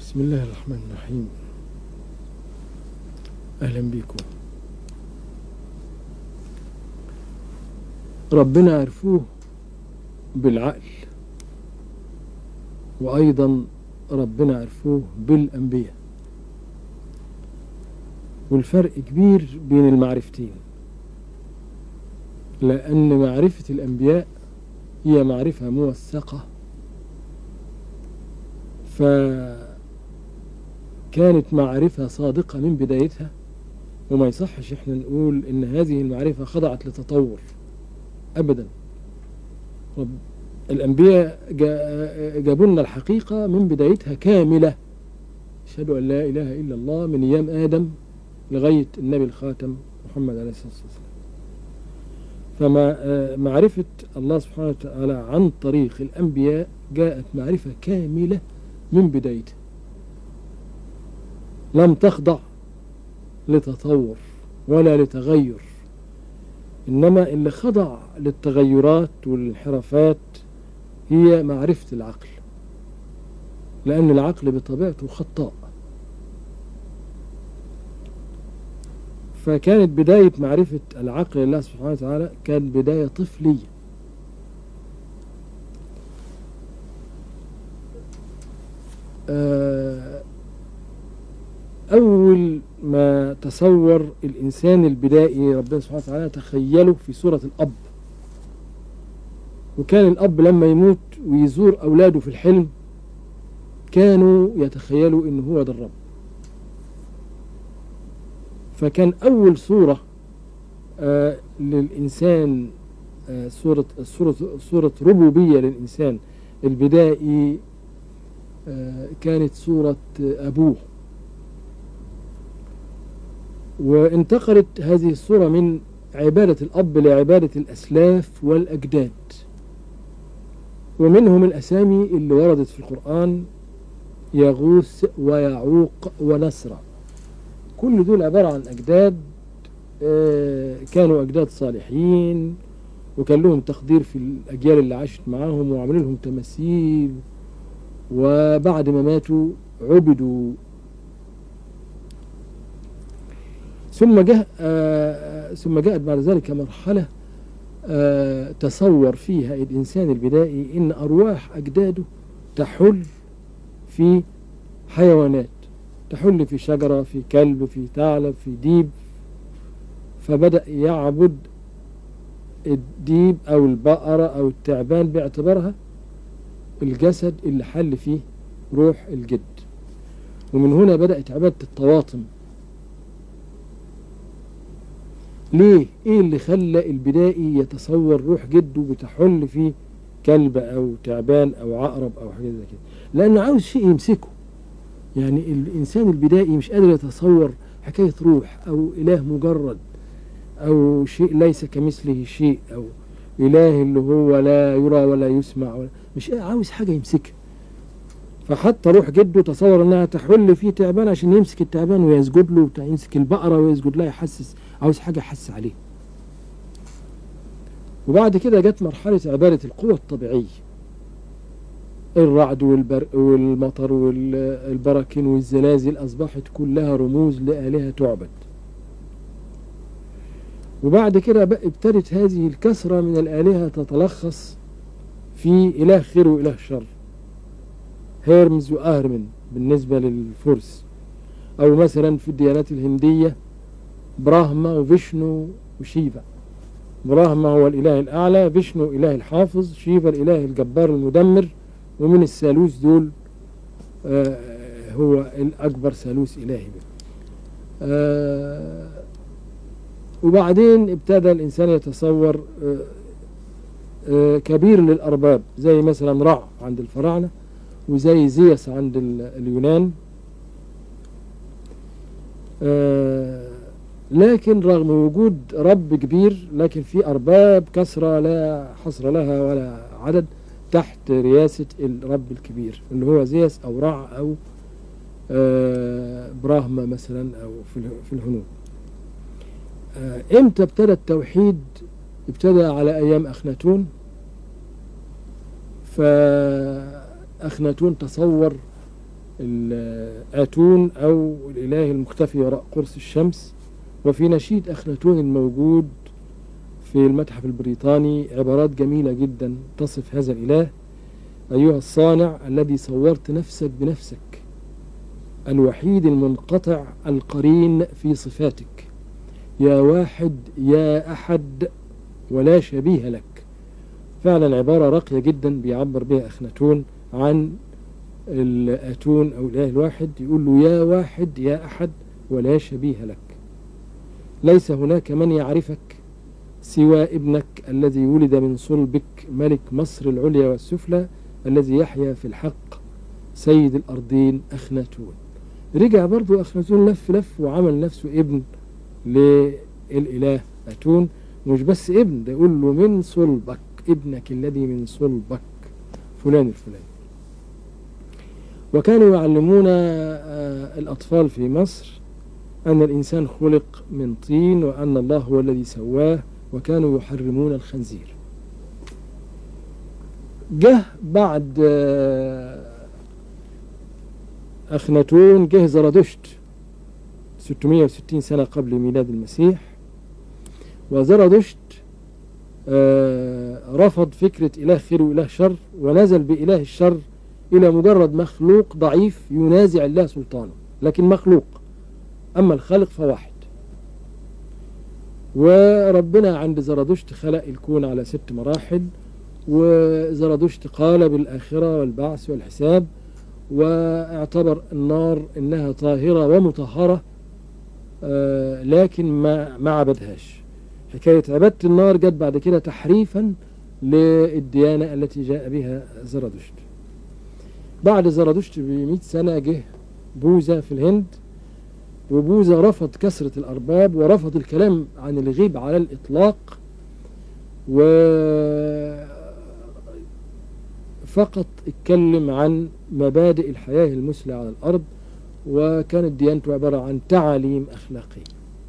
بسم الله الرحمن الرحيم أهلا بكم ربنا عرفوه بالعقل وأيضا ربنا عرفوه بالأنبياء والفرق كبير بين المعرفتين لأن معرفة الأنبياء هي معرفة موثقة فكانت معرفة صادقة من بدايتها وما يصحش احنا نقول ان هذه المعرفة خضعت لتطور ابدا رب الانبياء جابوا لنا الحقيقة من بدايتها كاملة اشهد ان لا اله الا الله من ايام ادم لغاية النبي الخاتم محمد عليه الصلاة والسلام فما معرفة الله سبحانه وتعالى عن طريق الأنبياء جاءت معرفة كاملة من بدايتها لم تخضع لتطور ولا لتغير إنما اللي خضع للتغيرات والانحرافات هي معرفة العقل لأن العقل بطبيعته خطاء فكانت بداية معرفة العقل لله سبحانه وتعالى كانت بداية طفلية أول ما تصور الإنسان البدائي ربنا سبحانه وتعالى تخيله في صورة الأب وكان الأب لما يموت ويزور أولاده في الحلم كانوا يتخيلوا إنه هو ده الرب فكان أول صورة آه للإنسان آه صورة صورة صورة ربوبية للإنسان البدائي آه كانت صورة أبوه وانتقلت هذه الصورة من عبادة الأب لعبادة الأسلاف والأجداد ومنهم الأسامي اللي وردت في القرآن يغوث ويعوق ونسرًا كل دول عبارة عن أجداد كانوا أجداد صالحين وكان لهم تقدير في الأجيال اللي عاشت معاهم وعملوا لهم تماثيل وبعد ما ماتوا عبدوا ثم جاء ثم جاءت بعد ذلك مرحلة تصور فيها الإنسان البدائي إن أرواح أجداده تحل في حيوانات تحل في شجرة في كلب في ثعلب في ديب فبدأ يعبد الديب أو البقرة أو التعبان باعتبارها الجسد اللي حل فيه روح الجد ومن هنا بدأت عبادة الطواطم ليه؟ ايه اللي خلى البدائي يتصور روح جده بتحل في كلب او تعبان او عقرب او حاجه زي كده لانه عاوز شيء يمسكه يعني الإنسان البدائي مش قادر يتصور حكاية روح أو إله مجرد أو شيء ليس كمثله شيء أو إله اللي هو لا يرى ولا يسمع ولا مش عاوز حاجة يمسكها فحتى روح جده تصور انها تحل فيه تعبان عشان يمسك التعبان ويسجد له يمسك البقرة ويسجد لها يحسس عاوز حاجة يحس عليه وبعد كده جت مرحلة عبادة القوة الطبيعية الرعد والبرق والمطر والبراكين والزلازل أصبحت كلها رموز لآلهة تعبد وبعد كده بقى ابتدت هذه الكثرة من الآلهة تتلخص في إله خير وإله شر هيرمز وأهرمن بالنسبة للفرس أو مثلا في الديانات الهندية براهما وفيشنو وشيفا براهما هو الإله الأعلى فيشنو إله الحافظ شيفا الإله الجبار المدمر ومن الثالوث دول آه هو الأكبر ثالوث إلهي آه وبعدين ابتدى الإنسان يتصور آه كبير للأرباب زي مثلا رع عند الفراعنة وزي زيس عند اليونان لكن رغم وجود رب كبير لكن في أرباب كثرة لا حصر لها ولا عدد تحت رياسة الرب الكبير اللي هو زيس أو رع أو براهما مثلا أو في الهنود امتى ابتدى التوحيد ابتدى على أيام أخناتون فأخناتون تصور آتون أو الإله المختفي وراء قرص الشمس وفي نشيد أخناتون الموجود في المتحف البريطاني عبارات جميلة جدا تصف هذا الإله أيها الصانع الذي صورت نفسك بنفسك الوحيد المنقطع القرين في صفاتك يا واحد يا أحد ولا شبيه لك فعلا عبارة راقية جدا بيعبر بها أخناتون عن الآتون أو الإله الواحد يقول له يا واحد يا أحد ولا شبيه لك ليس هناك من يعرفك سوى ابنك الذي ولد من صلبك ملك مصر العليا والسفلى الذي يحيا في الحق سيد الأرضين أخناتون رجع برضو أخناتون لف لف وعمل نفسه ابن للإله أتون مش بس ابن ده يقول له من صلبك ابنك الذي من صلبك فلان الفلاني وكانوا يعلمون الأطفال في مصر أن الإنسان خلق من طين وأن الله هو الذي سواه وكانوا يحرمون الخنزير جه بعد أخناتون جه زرادشت 660 سنة قبل ميلاد المسيح وزرادشت رفض فكرة إله خير وإله شر ونزل بإله الشر إلى مجرد مخلوق ضعيف ينازع الله سلطانه لكن مخلوق أما الخالق فواحد وربنا عند زرادشت خلق الكون على ست مراحل وزرادشت قال بالآخرة والبعث والحساب واعتبر النار انها طاهرة ومطهرة آه لكن ما ما عبدهاش حكاية عبادة النار جت بعد كده تحريفا للديانة التي جاء بها زرادشت بعد زرادشت بمئة سنة جه بوذا في الهند وبوذا رفض كسرة الأرباب ورفض الكلام عن الغيب على الإطلاق و فقط اتكلم عن مبادئ الحياة المثلى على الأرض وكانت ديانته عبارة عن تعاليم أخلاقية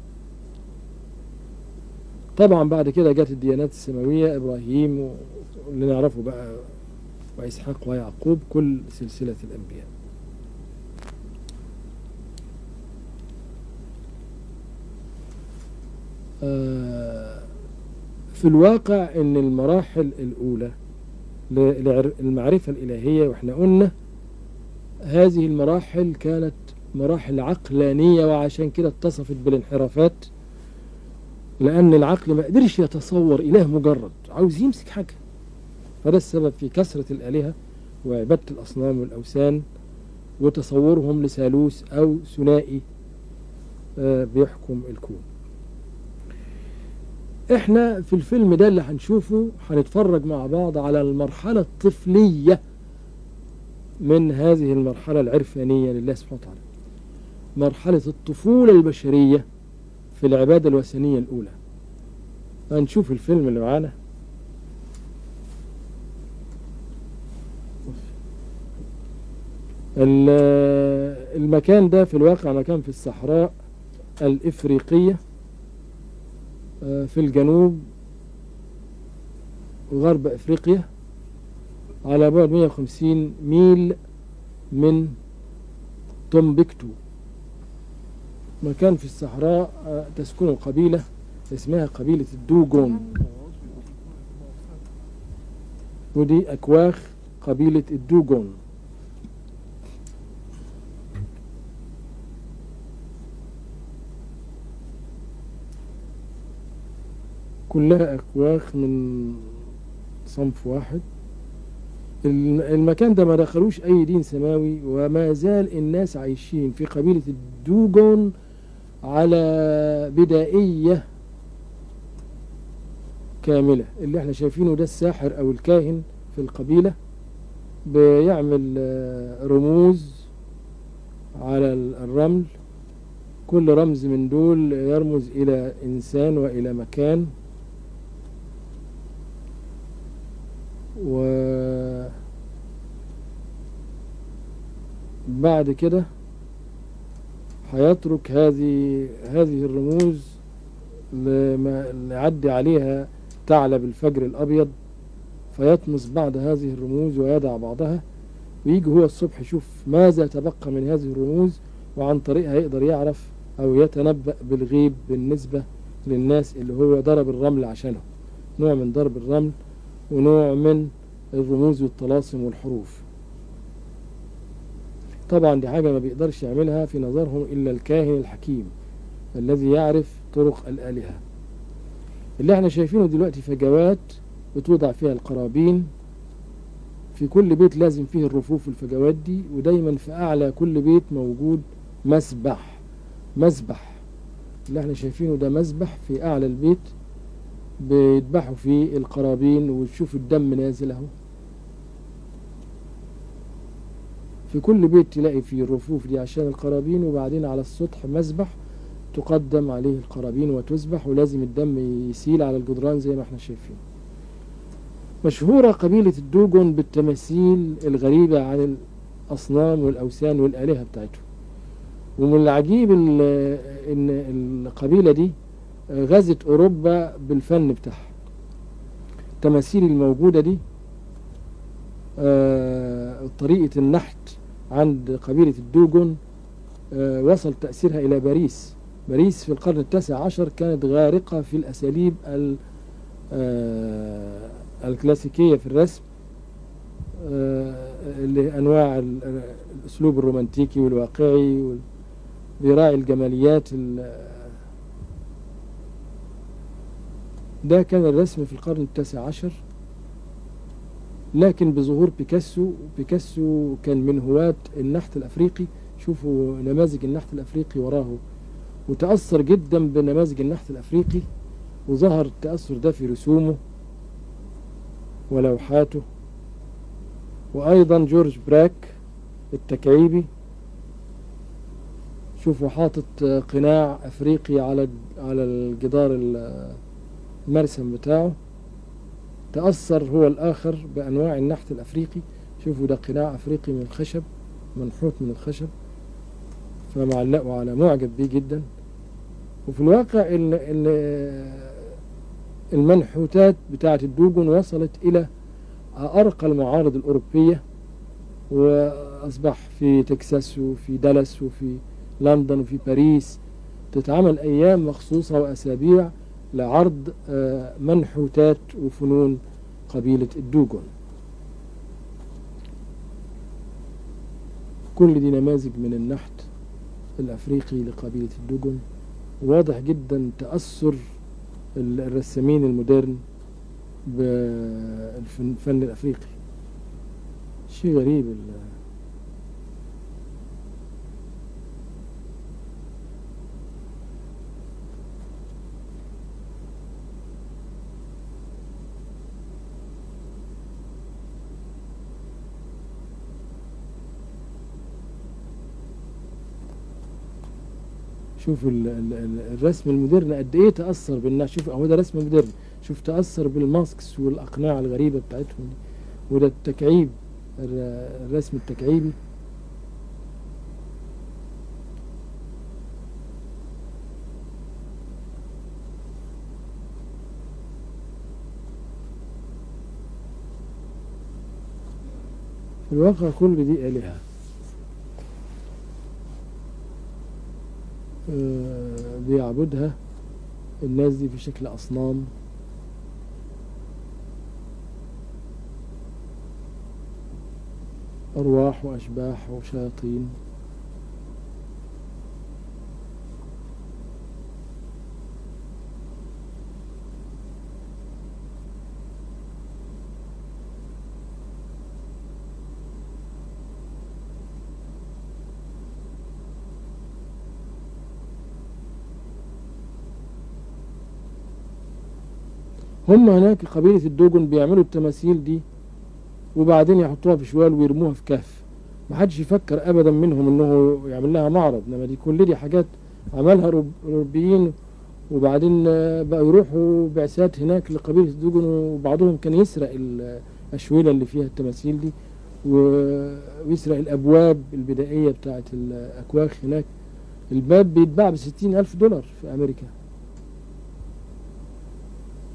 طبعا بعد كده جت الديانات السماوية إبراهيم واللي نعرفه بقى وإسحاق ويعقوب كل سلسلة الأنبياء في الواقع ان المراحل الاولى للمعرفة الإلهية وإحنا قلنا هذه المراحل كانت مراحل عقلانية وعشان كده اتصفت بالانحرافات لأن العقل ما قدرش يتصور إله مجرد عاوز يمسك حاجة فده السبب في كثرة الآلهة وعبادة الأصنام والأوثان وتصورهم لثالوث أو ثنائي بيحكم الكون احنا في الفيلم ده اللي هنشوفه هنتفرج مع بعض على المرحلة الطفلية من هذه المرحلة العرفانية لله سبحانه وتعالى مرحلة الطفولة البشرية في العبادة الوثنية الأولى هنشوف الفيلم اللي معانا المكان ده في الواقع مكان في الصحراء الإفريقية في الجنوب غرب افريقيا على بعد 150 ميل من تومبكتو مكان في الصحراء تسكن قبيلة اسمها قبيلة الدوغون ودي أكواخ قبيلة الدوغون كلها أكواخ من صنف واحد المكان ده ما دخلوش أي دين سماوي وما زال الناس عايشين في قبيلة الدوغون على بدائية كاملة اللي احنا شايفينه ده الساحر أو الكاهن في القبيلة بيعمل رموز على الرمل كل رمز من دول يرمز إلى إنسان وإلى مكان و بعد كده هيترك هذه هذه الرموز لما يعدي عليها ثعلب الفجر الأبيض فيطمس بعض هذه الرموز ويدع بعضها ويجي هو الصبح يشوف ماذا تبقى من هذه الرموز وعن طريقها يقدر يعرف أو يتنبأ بالغيب بالنسبة للناس اللي هو ضرب الرمل عشانهم نوع من ضرب الرمل ونوع من الرموز والطلاسم والحروف طبعا دي حاجة ما بيقدرش يعملها في نظرهم إلا الكاهن الحكيم الذي يعرف طرق الآلهة اللي احنا شايفينه دلوقتي فجوات بتوضع فيها القرابين في كل بيت لازم فيه الرفوف الفجوات دي ودايما في أعلى كل بيت موجود مسبح مسبح اللي احنا شايفينه ده مسبح في أعلى البيت بيذبحوا فيه القرابين وتشوف الدم نازل اهو في كل بيت تلاقي فيه الرفوف دي عشان القرابين وبعدين على السطح مسبح تقدم عليه القرابين وتذبح ولازم الدم يسيل على الجدران زي ما احنا شايفين مشهورة قبيلة الدوجون بالتماثيل الغريبة عن الأصنام والأوثان والآلهة بتاعتهم ومن العجيب ال- إن القبيلة دي غزت أوروبا بالفن بتاعها التماثيل الموجودة دي آه، طريقة النحت عند قبيلة الدوجون آه، وصل تأثيرها إلى باريس باريس في القرن التاسع عشر كانت غارقة في الأساليب ال- آه، الكلاسيكية في الرسم آه، اللي أنواع ال- الأسلوب الرومانتيكي والواقعي وال- بيراعي الجماليات ال- ده كان الرسم في القرن التاسع عشر لكن بظهور بيكاسو بيكاسو كان من هواة النحت الأفريقي شوفوا نماذج النحت الأفريقي وراه وتأثر جدا بنماذج النحت الأفريقي وظهر التأثر ده في رسومه ولوحاته وأيضا جورج براك التكعيبي شوفوا حاطط قناع أفريقي على على الجدار المرسم بتاعه تأثر هو الآخر بأنواع النحت الأفريقي شوفوا ده قناع أفريقي من الخشب منحوت من الخشب فمعلقه على معجب بيه جدا وفي الواقع ال ال المنحوتات بتاعة الدوجون وصلت إلى أرقى المعارض الأوروبية وأصبح في تكساس وفي دالاس وفي لندن وفي باريس تتعمل أيام مخصوصة وأسابيع لعرض آه، منحوتات وفنون قبيلة الدوجون كل دي نماذج من النحت الأفريقي لقبيلة الدوجون واضح جدا تأثر ال- الرسامين المودرن بالفن الأفريقي شيء غريب ال- شوف ال ال ال الرسم المودرن قد ايه تاثر بالناس شوف اهو ده رسم مودرن شوف تاثر بالماسكس والاقناع الغريبه بتاعتهم دي وده التكعيب الر- الرسم التكعيبي في الواقع كل دي آلهة آه، بيعبدها الناس دي في شكل أصنام أرواح وأشباح وشياطين هم هناك قبيلة الدوجن بيعملوا التماثيل دي وبعدين يحطوها في شوال ويرموها في كهف محدش يفكر ابدا منهم انه يعمل لها معرض انما دي كل دي حاجات عملها روب- اوروبيين وبعدين آه، بقوا يروحوا بعثات هناك لقبيلة الدوجن وبعضهم كان يسرق الأشولة اللي فيها التماثيل دي و- ويسرق الأبواب البدائية بتاعت الأكواخ هناك الباب بيتباع بستين ألف دولار في أمريكا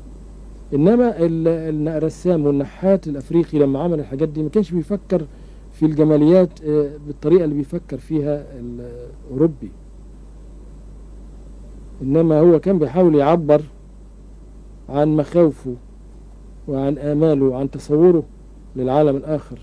انما ال- ال- الرسام والنحات الافريقي لما عمل الحاجات دي ما كانش بيفكر في الجماليات آه، بالطريقة اللي بيفكر فيها الأوروبي إنما هو كان بيحاول يعبر عن مخاوفه وعن آماله وعن تصوره للعالم الآخر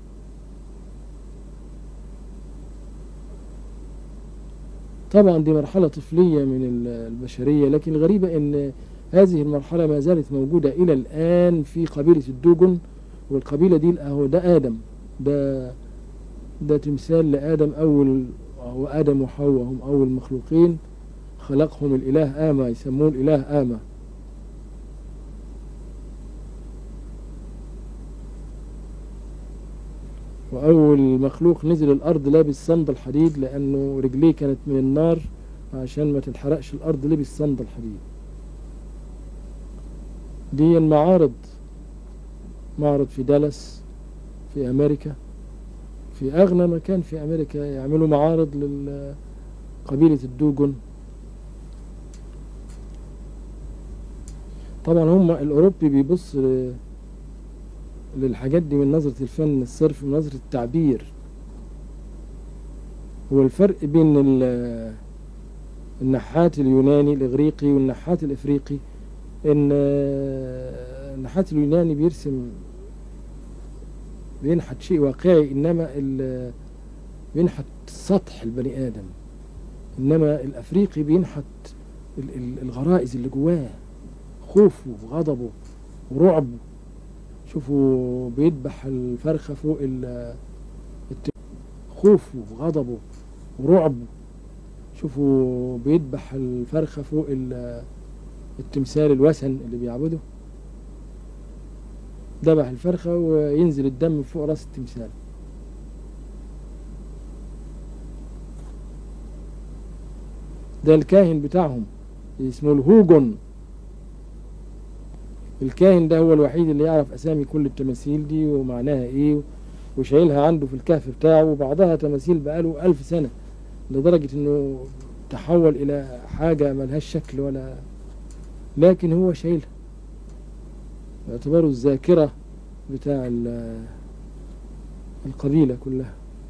طبعا دي مرحلة طفلية من ال- البشرية لكن الغريبة أن هذه المرحلة ما زالت موجودة إلى الآن في قبيلة الدوجن والقبيلة دي أهو ده آدم ده ده تمثال لآدم أول وآدم وحواء هم أول مخلوقين خلقهم الإله آما يسموه الإله آما وأول مخلوق نزل الأرض لابس صندل حديد لأنه رجليه كانت من النار عشان ما تتحرقش الأرض لبس صندل حديد دي المعارض معرض في دالاس في أمريكا في أغنى مكان في أمريكا يعملوا معارض لقبيلة الدوجن طبعا هم الأوروبي بيبص ل- للحاجات دي من نظرة الفن الصرف من نظرة التعبير هو الفرق بين ال- النحات اليوناني الإغريقي والنحات الإفريقي إن النحات اليوناني بيرسم بينحت شيء واقعي إنما ال- بينحت سطح البني آدم إنما الأفريقي بينحت ال- ال- الغرائز اللي جواه خوفه وغضبه ورعبه شوفوا بيذبح الفرخة فوق ال- الت- خوفه وغضبه ورعبه شوفوا بيذبح الفرخة فوق ال- التمثال الوثن اللي بيعبده ذبح الفرخة وينزل الدم فوق راس التمثال ده الكاهن بتاعهم اسمه الهوجون الكاهن ده هو الوحيد اللي يعرف أسامي كل التماثيل دي ومعناها إيه وشايلها عنده في الكهف بتاعه وبعضها تماثيل بقاله ألف سنة لدرجة إنه تحول إلى حاجة ملهاش شكل ولا لكن هو شايلها باعتباره الذاكرة بتاع ال- القبيلة كلها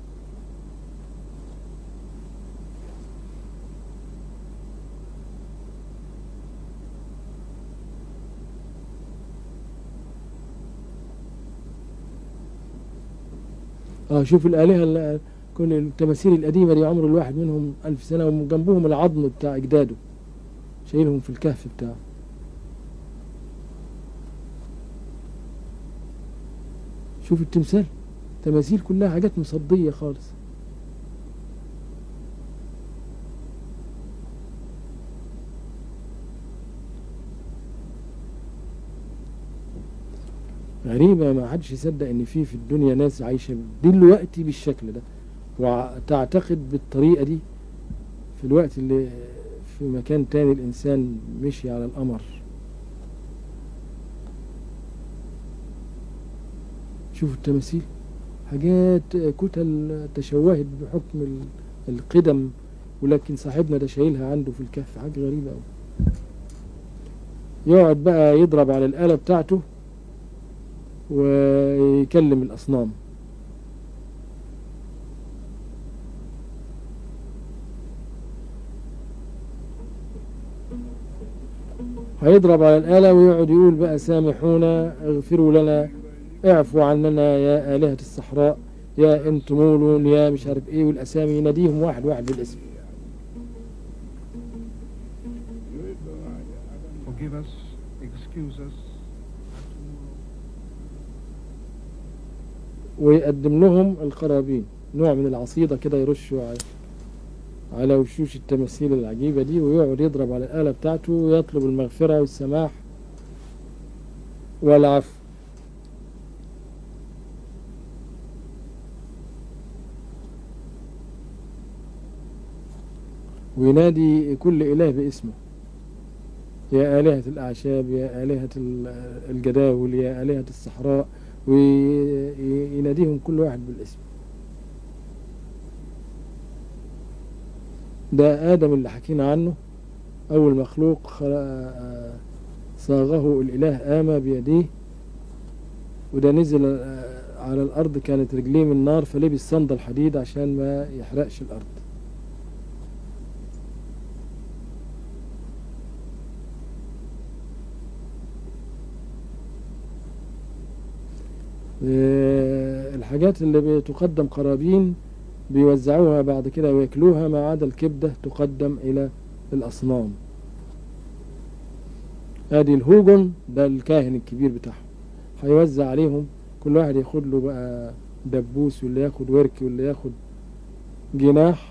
اه شوف الآلهة اللي كل التماثيل القديمة دي عمر الواحد منهم ألف سنة وجنبهم العظم بتاع أجداده شايلهم في الكهف بتاعه شوف التمثال تماثيل كلها حاجات مصدية خالص غريبة ما حدش يصدق ان في في الدنيا ناس عايشة دلوقتي بالشكل ده وتعتقد بالطريقة دي في الوقت اللي في مكان تاني الإنسان مشي على القمر شوفوا التماثيل حاجات كتل تشوهت بحكم ال- القدم ولكن صاحبنا ده شايلها عنده في الكهف حاجة غريبة أوي يقعد بقى يضرب على الآلة بتاعته ويكلم الأصنام هيضرب على الآلة ويقعد يقول بقى سامحونا اغفروا لنا اعفوا عننا يا آلهة الصحراء يا انتمولون يا مش عارف ايه والأسامي يناديهم واحد واحد بالاسم Forgive us, excuse us. ويقدم لهم القرابين نوع من العصيدة كده يرشوا على على وشوش التماثيل العجيبة دي ويقعد يضرب على الآلة بتاعته ويطلب المغفرة والسماح والعفو وينادي كل إله باسمه يا آلهة الأعشاب يا آلهة ال- الجداول يا آلهة الصحراء ويناديهم كل واحد بالاسم ده آدم اللي حكينا عنه أول مخلوق خلق صاغه الإله آمى بيديه وده نزل آه، على الأرض كانت رجليه من نار فلبس صندل حديد عشان ما يحرقش الأرض آه، الحاجات اللي بتقدم قرابين بيوزعوها بعد كده وياكلوها ما عدا الكبدة تقدم إلى الأصنام ادي الهوجن ده الكاهن الكبير بتاعهم هيوزع عليهم كل واحد ياخد له بقى دبوس واللي ياخد ورك واللي ياخد جناح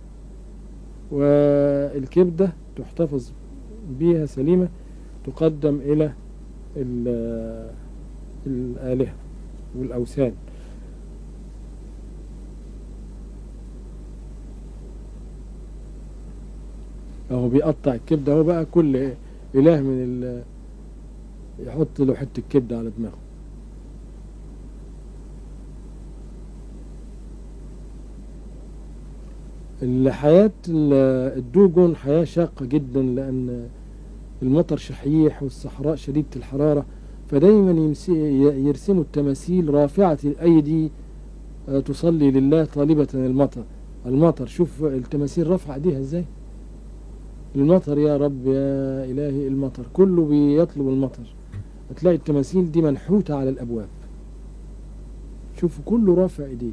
والكبدة تحتفظ بيها سليمة تقدم إلى ال- الآلهة والأوثان أهو بيقطع الكبدة هو بقى كل إله من ال يحط له حتة كبدة على دماغه الحياة ال- الدوجون حياة شاقة جدا لأن المطر شحيح والصحراء شديدة الحرارة فدايما يمس- ي- يرسموا التماثيل رافعة الأيدي آه، تصلي لله طالبة المطر المطر شوف التماثيل رفع ايديها ازاي المطر يا رب يا إلهي المطر كله بيطلب المطر هتلاقي التماثيل دي منحوتة على الأبواب شوفوا كله رافع ايديه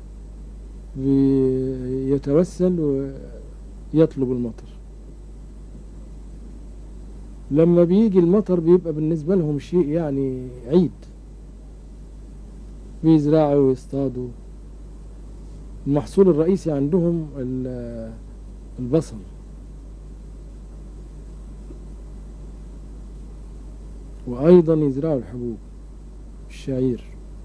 بيتوسل ويطلب المطر لما بيجي المطر بيبقى بالنسبة لهم شيء يعني عيد بيزرعوا ويصطادوا المحصول الرئيسي عندهم ال- البصل وأيضا يزرعوا الحبوب الشعير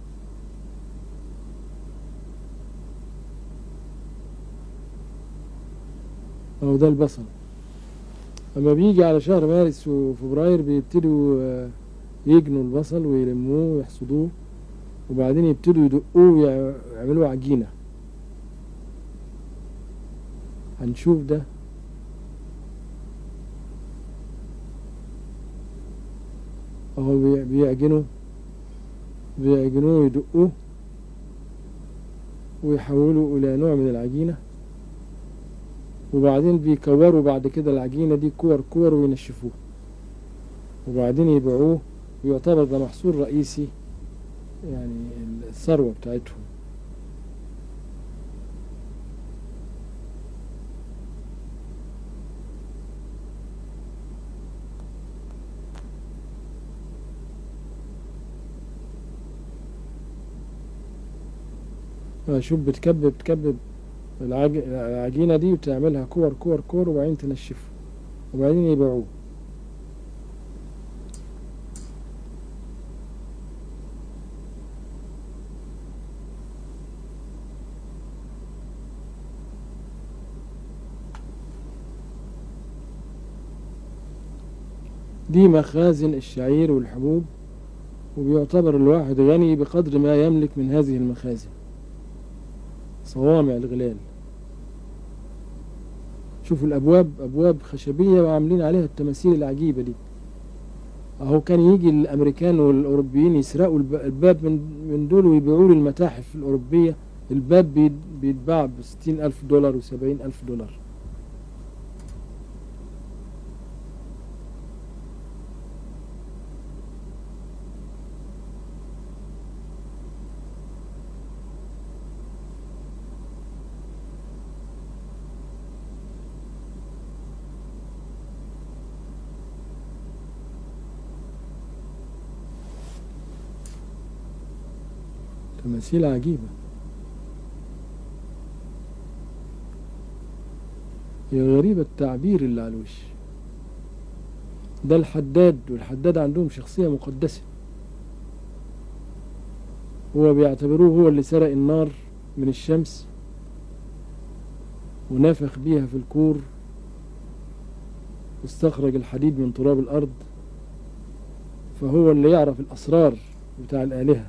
أو ده البصل أما بيجي على شهر مارس وفبراير بيبتدوا آه، يجنوا البصل ويلموه ويحصدوه وبعدين يبتدوا يدقوه ويعملوه عجينة هنشوف ده اهو بي- بيعجنوا بيعجنوه ويدقوه ويحولوا إلى نوع من العجينة وبعدين بيكوروا بعد كده العجينة دي كور كور وينشفوه وبعدين يبيعوه ويعتبر ده محصول رئيسي يعني الثروة بتاعتهم شوف بتكبب بتكبب العج... العجينة دي وتعملها كور كور كور وبعدين تنشفه وبعدين يبيعوه دي مخازن الشعير والحبوب وبيعتبر الواحد غني بقدر ما يملك من هذه المخازن صوامع الغلال شوفوا الأبواب أبواب خشبية وعاملين عليها التماثيل العجيبة دي أهو كان يجي الأمريكان والأوروبيين يسرقوا الب- الباب من من دول ويبيعوه للمتاحف الأوروبية الباب بيت- بيتباع بستين ألف دولار وسبعين ألف دولار تماثيل عجيبة هي غريبة التعبير اللي على الوش ده الحداد والحداد عندهم شخصية مقدسة هو بيعتبروه هو اللي سرق النار من الشمس ونفخ بيها في الكور واستخرج الحديد من تراب الأرض فهو اللي يعرف الأسرار بتاع الآلهة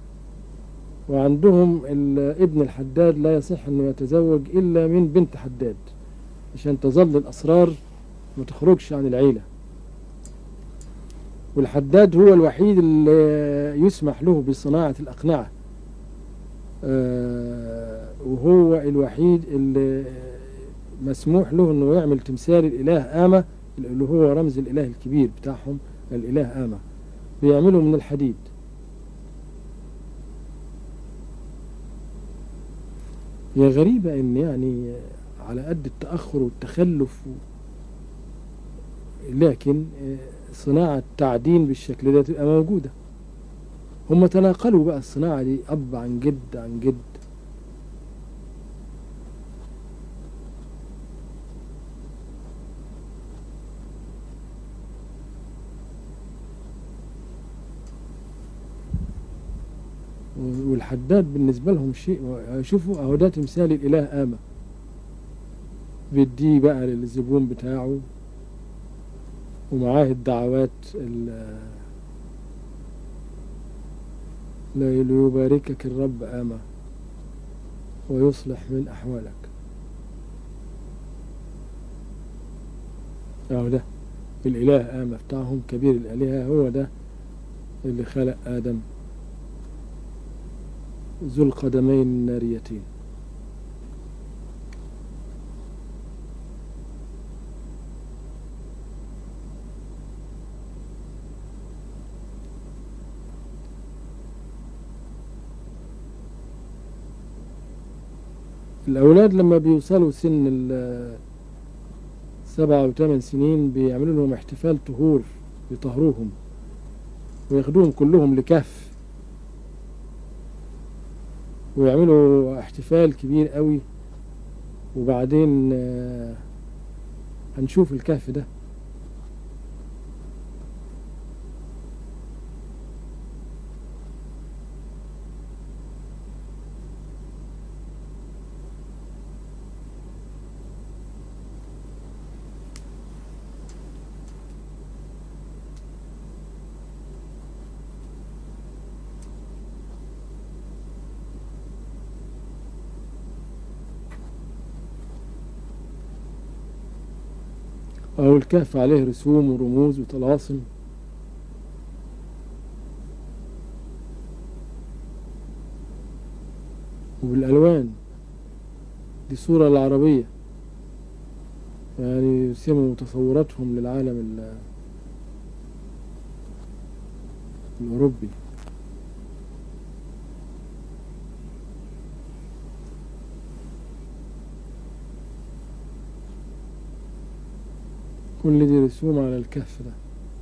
وعندهم ال- ابن الحداد لا يصح انه يتزوج الا من بنت حداد عشان تظل الاسرار ما تخرجش عن العيله والحداد هو الوحيد اللي يسمح له بصناعه الاقنعه آه، وهو الوحيد اللي مسموح له انه يعمل تمثال الاله آمة اللي هو رمز الاله الكبير بتاعهم الاله آمة بيعمله من الحديد هي غريبة ان يعني على قد التأخر والتخلف و... لكن آه، صناعة تعدين بالشكل ده تبقى موجودة هم تناقلوا بقى الصناعة دي أب عن جد عن جد والحداد بالنسبة لهم شيء شوفوا أهو ده تمثال الإله آمة بيديه بقى للزبون بتاعه ومعاه الدعوات ال- لا- ليباركك الرب آمة ويصلح من أحوالك أهو ده الإله آمة بتاعهم كبير الآلهة هو ده اللي خلق آدم ذو القدمين الناريتين الأولاد لما بيوصلوا سن ال سبعة أو ثمان سنين بيعملوا لهم احتفال طهور يطهروهم وياخدوهم كلهم لكهف ويعملوا احتفال كبير قوي وبعدين آه، هنشوف الكهف ده أو الكهف عليه رسوم ورموز وطلاسم وبالألوان دي صورة العربية يعني يرسموا تصوراتهم للعالم ال- الأوروبي كل دي رسوم على الكهف ده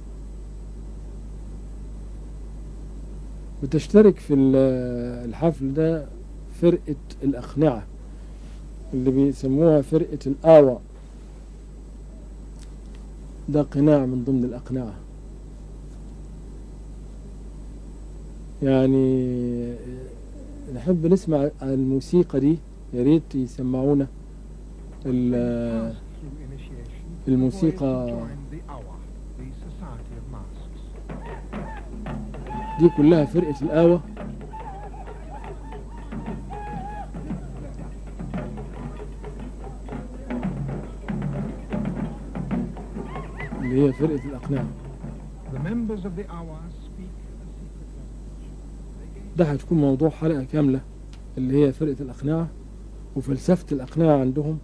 بتشترك في ال- الحفل ده فرقة الأقنعة اللي بيسموها فرقة الآوى ده قناع من ضمن الأقنعة يعني نحب نسمع الموسيقى دي يا ريت يسمعونا ال- Through initiation, الموسيقى boys join the Awa, the Society of Masks. دي كلها فرقة الآوى اللي هي فرقة الأقنعة The members of the Awa speak a secret language. ده هتكون موضوع حلقة كاملة اللي هي فرقة الأقنعة وفلسفة الأقنعة عندهم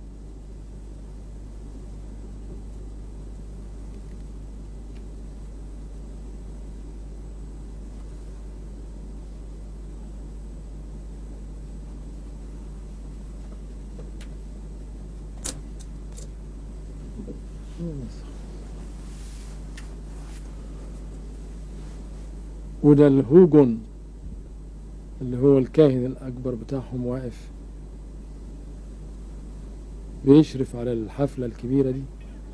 وده الهوجون اللي هو الكاهن الأكبر بتاعهم واقف بيشرف على الحفلة الكبيرة دي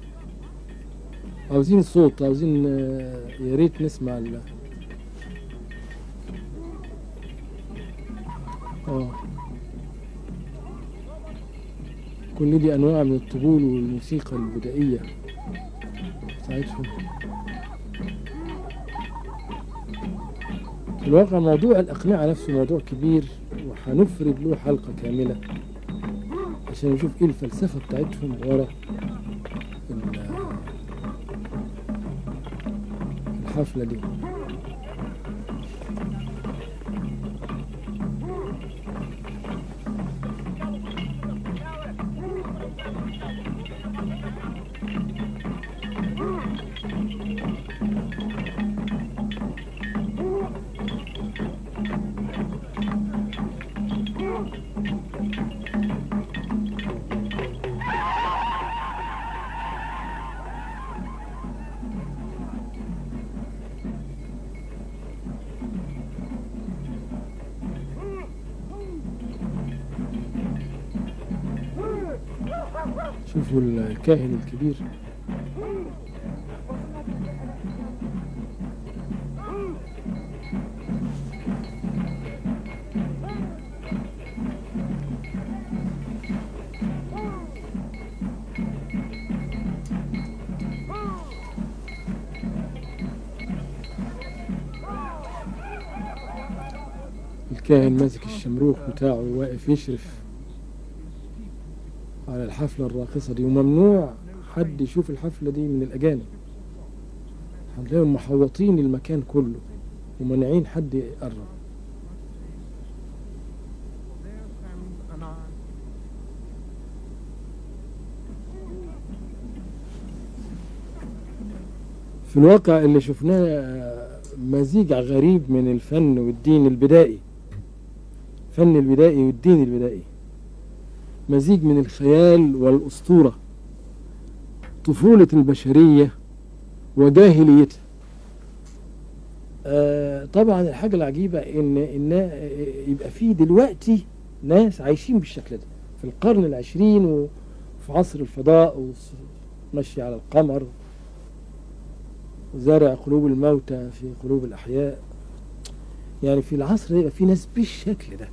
عاوزين الصوت عاوزين آه، يا ريت نسمع ال اه كل دي أنواع من الطبول والموسيقى البدائية بتاعتهم في الواقع موضوع الأقنعة نفسه موضوع كبير وهنفرد له حلقة كاملة عشان نشوف ايه الفلسفة بتاعتهم ورا ال- الحفلة دي شوفوا الكاهن الكبير الكاهن ماسك الشمروخ بتاعه واقف يشرف على الحفلة الراقصة دي وممنوع حد يشوف الحفلة دي من الأجانب هتلاقيهم محوطين المكان كله ومانعين حد يقرب There stands an arm. في الواقع اللي شفناه مزيج غريب من الفن والدين البدائي فن البدائي والدين البدائي مزيج من الخيال والأسطورة طفولة البشرية وجاهليتها آه، طبعا الحاجة العجيبة إن إن يبقى في دلوقتي ناس عايشين بالشكل ده في القرن العشرين وفي عصر الفضاء ومشي على القمر وزارع قلوب الموتى في قلوب الأحياء يعني في العصر ده يبقى في ناس بالشكل ده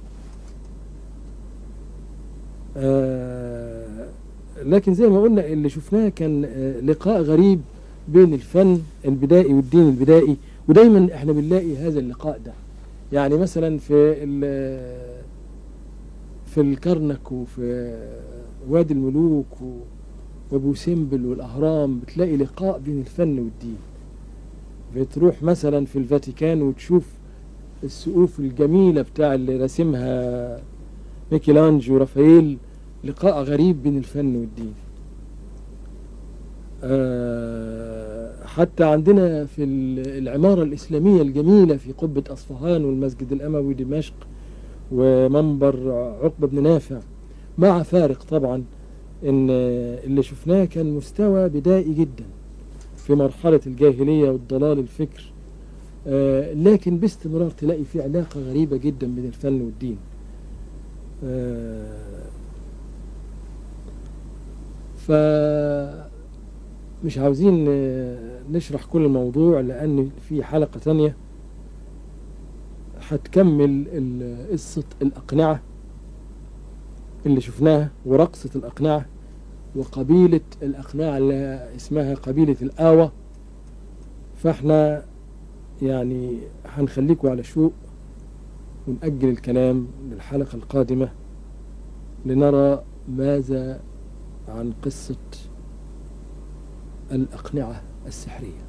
آه لكن زي ما قلنا اللي شفناه كان آه لقاء غريب بين الفن البدائي والدين البدائي ودايما احنا بنلاقي هذا اللقاء ده يعني مثلا في ال- في الكرنك وفي وادي الملوك و- وابو سمبل والاهرام بتلاقي لقاء بين الفن والدين بتروح مثلا في الفاتيكان وتشوف السقوف الجميلة بتاع اللي راسمها ميكелانجلو ورافائيل لقاء غريب بين الفن والدين آه، حتى عندنا في ال- العمارة الإسلامية الجميلة في قبة أصفهان والمسجد الأموي دمشق ومنبر عقبة بن نافع مع فارق طبعا إن اللي شفناه كان مستوى بدائي جدا في مرحلة الجاهلية والضلال الفكر آه، لكن باستمرار تلاقي في علاقة غريبة جدا بين الفن والدين آه، ف مش عاوزين آه، نشرح كل الموضوع لأن في حلقة تانية هتكمل ال- قصة الأقنعة اللي شفناها ورقصة الأقنعة وقبيلة الأقنعة اللي اسمها قبيلة الآوة فاحنا يعني هنخليكم على شوق ونأجل الكلام للحلقة القادمة لنرى ماذا عن قصة الأقنعة السحرية